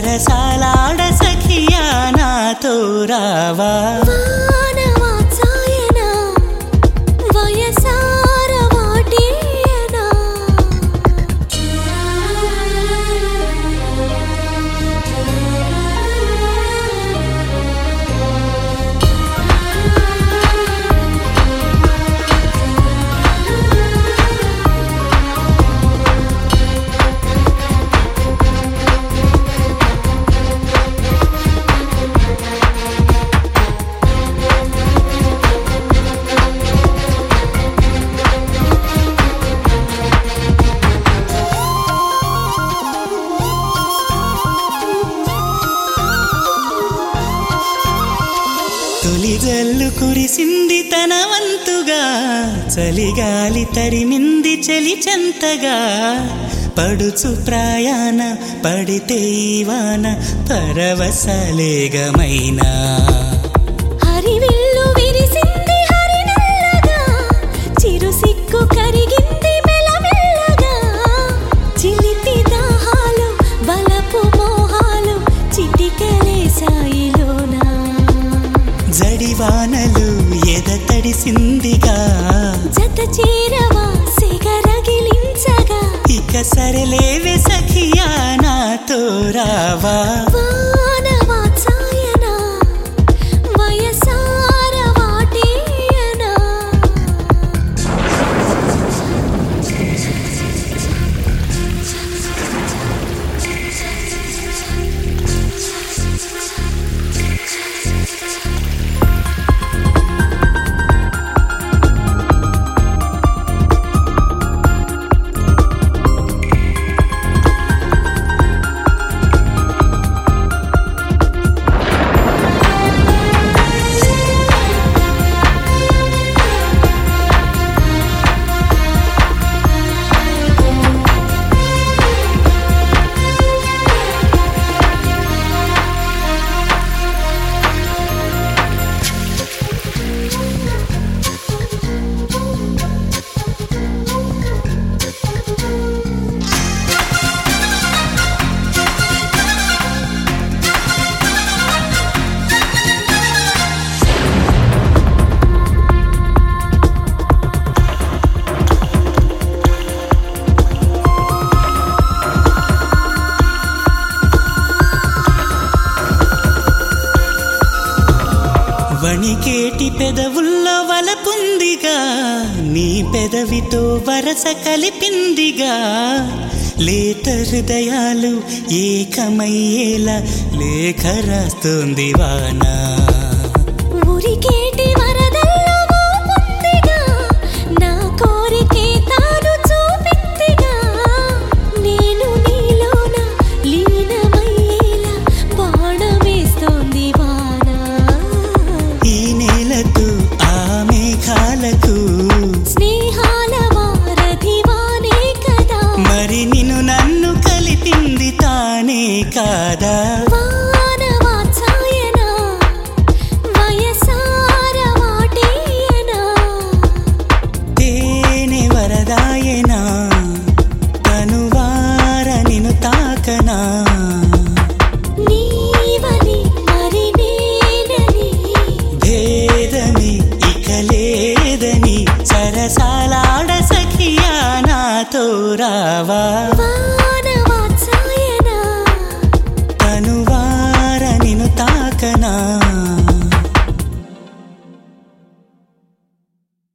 సరసాలాడ సఖియా నాతో రావా వానవాత్సాయన వయసార వాటేయనా తొలి జల్లు కురిసింది తన వంతుగా చలిగాలి తరిమింది చలి చెంతగా పడుచు ప్రయాణ పడితే ఈ వాన పరవశలేగమైనా హరివిల్లు విరిసింది హరినల్లగా చిరు సిక్కు కరిగింది మెలమెల్లగా చిలిపి దాహాలు బలపు మోహాలు చిటికెలే సాయిలోనా జడివానలు ఎద తడిసిందిగా జత చేరవా సిగరగిలించగా ఇక సరలేవే సఖియా నాతో రావా వానవాత్సాయన వయసార వాటేయనా వణికేటి పెదవుల్లో వలపుందిగా నీ పెదవితో వరస కలిపిందిగా లేత హృదయాలు ఏకమయ్యేలా లేఖ రాస్తుంది వానా ఉరికేటి వరదల్లో ఊపుందిగా, నా కోరికే తాను చూపిందిగా. నేను నీలోన లీనమయ్యేలా బాణమేస్తోంది వాన. ఈ నేలకు ఆ మేఘాలకు స్నేహాల వారధివానే కదా మరి నిన్ను నన్ను కలిపింది తానే కాదా వా